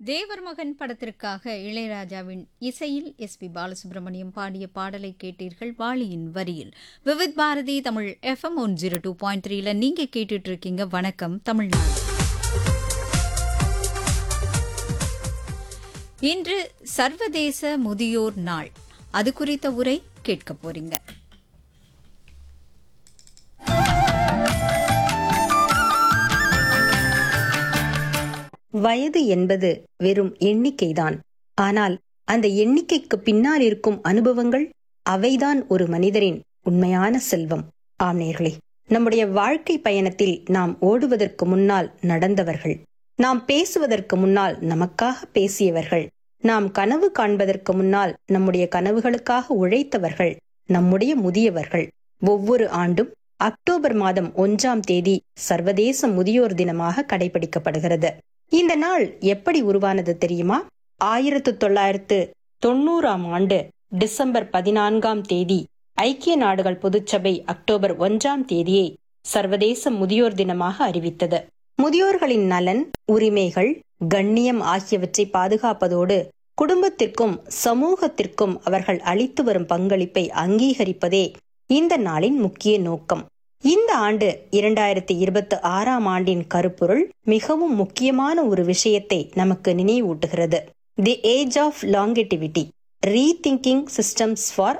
தேவர் மகன் படத்திற்காக இளையராஜாவின் இசையில் எஸ் பி பாலசுப்ரமணியம் பாடிய பாடலை கேட்டீர்கள் வாளியின் வரியில் Vividh Bharati Tamil FM one zero two point த்ரீல நீங்க கேட்டுட்டு இருக்கீங்க வணக்கம் தமிழ்நாடு இன்று சர்வதேச முதியோர் நாள் அது குறித்த உரை கேட்க போறீங்க வயது என்பது வெறும் எண்ணிக்கைதான் ஆனால் அந்த எண்ணிக்கைக்கு பின்னால் இருக்கும் அனுபவங்கள் அவைதான் ஒரு மனிதரின் உண்மையான செல்வம் ஆம் நேர்களே நம்முடைய வாழ்க்கை பயணத்தில் நாம் ஓடுவதற்கு முன்னால் நடந்தவர்கள் நாம் பேசுவதற்கு முன்னால் நமக்காக பேசியவர்கள் நாம் கனவு காண்பதற்கு முன்னால் நம்முடைய கனவுகளுக்காக உழைத்தவர்கள் நம்முடைய முதியவர்கள் ஒவ்வொரு ஆண்டும் அக்டோபர் மாதம் ஒன்றாம் தேதி சர்வதேச முதியோர் தினமாக கடைபிடிக்கப்படுகிறது இந்த நாள் எப்படி உருவானது தெரியுமா ஆயிரத்து தொள்ளாயிரத்து தொண்ணூறாம் ஆண்டு டிசம்பர் பதினான்காம் தேதி ஐக்கிய நாடுகள் பொதுச்சபை அக்டோபர் ஒன்றாம் தேதியை சர்வதேச முதியோர் தினமாக அறிவித்தது முதியோர்களின் நலன் உரிமைகள் கண்ணியம் ஆகியவற்றை பாதுகாப்பதோடு குடும்பத்திற்கும் சமூகத்திற்கும் அவர்கள் அளித்து வரும் பங்களிப்பை அங்கீகரிப்பதே இந்த நாளின் முக்கிய நோக்கம் இந்த ஆண்டு இரண்டாயிரத்தி இருபத்தி ஆறாம் ஆண்டின் கருப்பொருள் மிகவும் முக்கியமான ஒரு விஷயத்தை நமக்கு நினைவூட்டுகிறது the age of longevity rethinking systems for